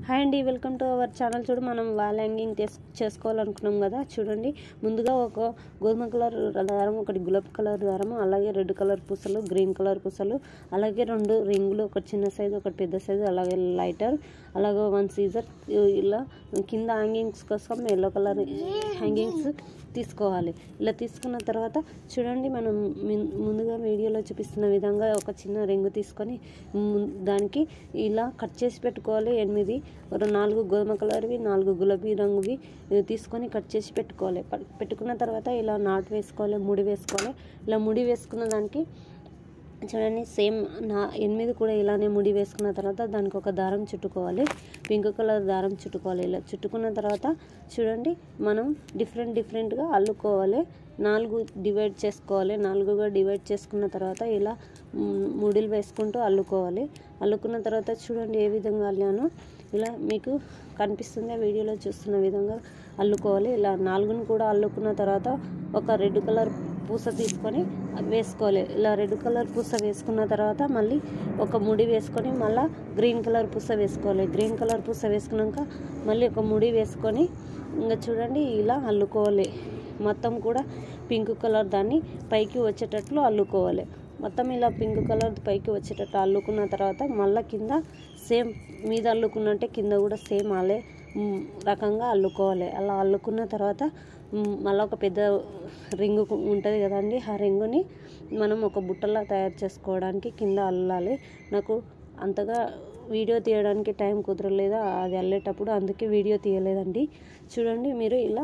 hi అండి welcome to our channel చూడు మనం వాల్ హ్యాంగింగ్ చేసుకోవాలనుకున్నాం కదా చూడండి ముందుగా ఒక గోధుమ కలర్ దారం ఒకటి గులాబీ కలర్ దారం అలాగే రెడ్ కలర్ పూసలు గ్రీన్ కలర్ పూసలు అలాగే రెండు రింగులు ఒకటి చిన్న సైజు ఒకటి పెద్ద సైజు అలాగే లైటర్ అలాగే వన్ సీజర్ ఇలా కింద హ్యాంగింగ్స్ కోసం ఎల్లో కలర్ హ్యాంగింగ్స్ తీసుకోవాలి ఇలా తీసుకున్న తర్వాత చూడండి మనం మిన్- ముందుగా వీడియోలో చూపిస్తున్న విధంగా ఒక చిన్న రింగు తీసుకొని ము- దానికి ఇలా కట్ చేసి పెట్టుకోవాలి ఎనిమిది ఒక నాలుగు గోధుమ కలర్వి నాలుగు గులాబీ రంగువి ఇవి తీసుకొని కట్ చేసి పెట్టుకోవాలి ప- పెట్టుకున్న తర్వాత ఇలా నాటు వేసుకోవాలి ముడి వేసుకోవాలి ఇలా ముడి వేసుకున్న దానికి చూడండి సేమ్ నా ఎనిమిది కూడా ఇలానే ముడి వేసుకున్న తర్వాత దానికి ఒక దారం చుట్టుకోవాలి పింక్ కలర్ దారం చుట్టుకోవాలి ఇలా చుట్టుకున్న తర్వాత చూడండి మనం డిఫరెంట్ డిఫరెంట్గా అల్లుకోవాలి నాలుగు డివైడ్ చేసుకోవాలి నాలుగుగా డివైడ్ చేసుకున్న తర్వాత ఇలా మ్, ముడిలు వేసుకుంటూ అల్లుకోవాలి అల్లుకున్న తర్వాత చూడండి ఏ విధంగా అల్లానో ఇలా మీకు కనిపిస్తుంది వీడియోలో చూస్తున్న విధంగా అల్లుకోవాలి ఇలా నాలుగును కూడా అల్లుకున్న తర్వాత ఒక రెడ్ కలర్ పూస తీసుకొని వేసుకోవాలి ఇలా రెడ్ కలర్ పూస వేసుకున్న తర్వాత మళ్ళీ ఒక ముడి వేసుకొని మళ్ళీ గ్రీన్ కలర్ పూస వేసుకోవాలి గ్రీన్ కలర్ పూస వేసుకున్నాక మళ్ళీ ఒక ముడి వేసుకొని ఇంకా చూడండి ఇలా అల్లుకోవాలి మొత్తం కూడా పింక్ కలర్ దాన్ని పైకి వచ్చేటట్లు అల్లుకోవాలి మొత్తం ఇలా పింక్ కలర్ పైకి వచ్చేటట్టు అల్లుకున్న తర్వాత మళ్ళీ కింద సేమ్ మీద అల్లుకున్నట్టే కింద కూడా సేమ్ అలే మ్, రకంగా అల్లుకోవాలి అలా అల్లుకున్న తర్వాత మ్, మళ్ళీ ఒక పెద్ద రింగు ఉంటుంది కదండి ఆ రింగుని మనం ఒక బుట్టలా తయారు చేసుకోవడానికి కింద అల్లాలి నాకు అంతగా వీడియో తీయడానికి టైం కుదరలేదు అది అల్లేటప్పుడు అందుకే వీడియో తీయలేదండి చూడండి మీరు ఇలా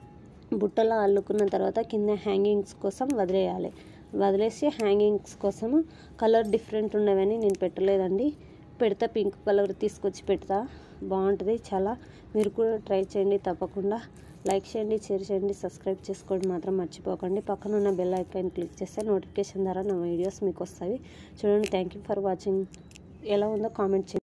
బుట్టలో అల్లుకున్న తర్వాత కింద హ్యాంగింగ్స్ కోసం వదిలేయాలి వదిలేసి హ్యాంగింగ్స్ కోసం కలర్ డిఫరెంట్ ఉన్నవని నేను పెట్టలేదండి పెడతా పింక్ కలర్ తీసుకొచ్చి పెడతా బాగుంటుంది చాలా మీరు కూడా ట్రై చేయండి తప్పకుండా లైక్ చేయండి షేర్ చేయండి సబ్స్క్రైబ్ చేసుకోవడం మాత్రం మర్చిపోకండి పక్కన ఉన్న బెల్ ఐకాన్ క్లిక్ చేస్తే నోటిఫికేషన్ ద్వారా నా వీడియోస్ మీకు వస్తాయి చూడండి థ్యాంక్ యూ ఫర్ వాచింగ్ ఎలా ఉందో కామెంట్ చేయండి